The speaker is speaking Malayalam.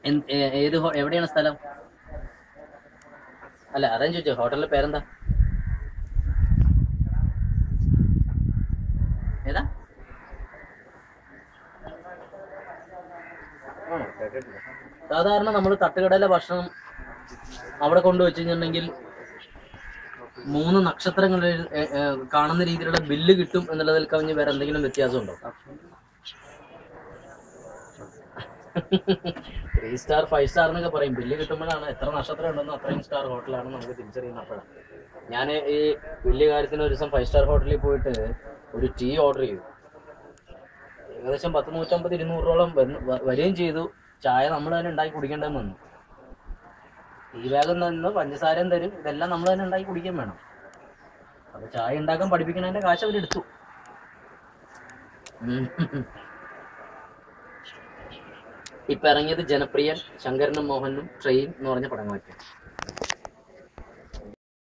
എന്ത്- ഏ- ഏത് ഹോ- എവിടെയാണ് സ്ഥലം അല്ല അതാ ചോദിച്ചോ ഹോട്ടലിന്റെ പേരെന്താ ഏതാ ആണോ കേട്ടിട്ടില്ല സാധാരണ നമ്മൾ തട്ടുകടയിലെ ഭക്ഷണം അവിടെ കൊണ്ടുവച്ച് കഴിഞ്ഞിട്ടുണ്ടെങ്കിൽ മൂന്ന് നക്ഷത്രങ്ങൾ എഴു- ഏ- ഏ, കാണുന്ന രീതിയിലുള്ള ബില്ല് കിട്ടും എന്നുള്ളതിൽ കവിഞ്ഞ് വേറെ എന്തെങ്കിലും വ്യത്യാസമുണ്ടോ ത്രീ സ്റ്റാർ ഫൈവ് സ്റ്റാർ എന്നൊക്കെ പറയും ബില്ല് കിട്ടുമ്പോഴാണ് എത്ര നക്ഷത്രം ഉണ്ടെന്നോ അത്രയും സ്റ്റാർ ഹോട്ടലാണ് നമുക്ക് തിരിച്ചറിയുന്ന അപ്പോഴാണ് ഞാൻ ഈ വലിയ കാര്യത്തിന് ഒരു ദിവസം ഫൈവ് സ്റ്റാർ ഹോട്ടലിൽ പോയിട്ട് ഒരു ടീ ഓർഡർ ചെയ്തു ഏകദേശം പത്ത് നൂറ്റമ്പത് ഇരുന്നൂറോളം വന്ന് വ- വരികയും ചെയ്തു ചായ നമ്മൾ തന്നെ ഉണ്ടാക്കി കുടിക്കേണ്ടതെന്ന് വന്നു ടീ ബാഗും തന്നു പഞ്ചസാരയും തരും ഇതെല്ലാം നമ്മൾ തന്നെ ഉണ്ടാക്കി കുടിക്കാൻ വേണം അപ്പൊ ചായ ഉണ്ടാക്കാൻ പഠിപ്പിക്കണതിന്റെ കാശ് അവരെടുത്തു ഉം. ഇപ്പൊ ഇറങ്ങിയത് ജനപ്രിയൻ ശങ്കരനും മോഹനും ട്രെയിൻ എന്ന് പറഞ്ഞ പടങ്ങളൊക്കെയാണ്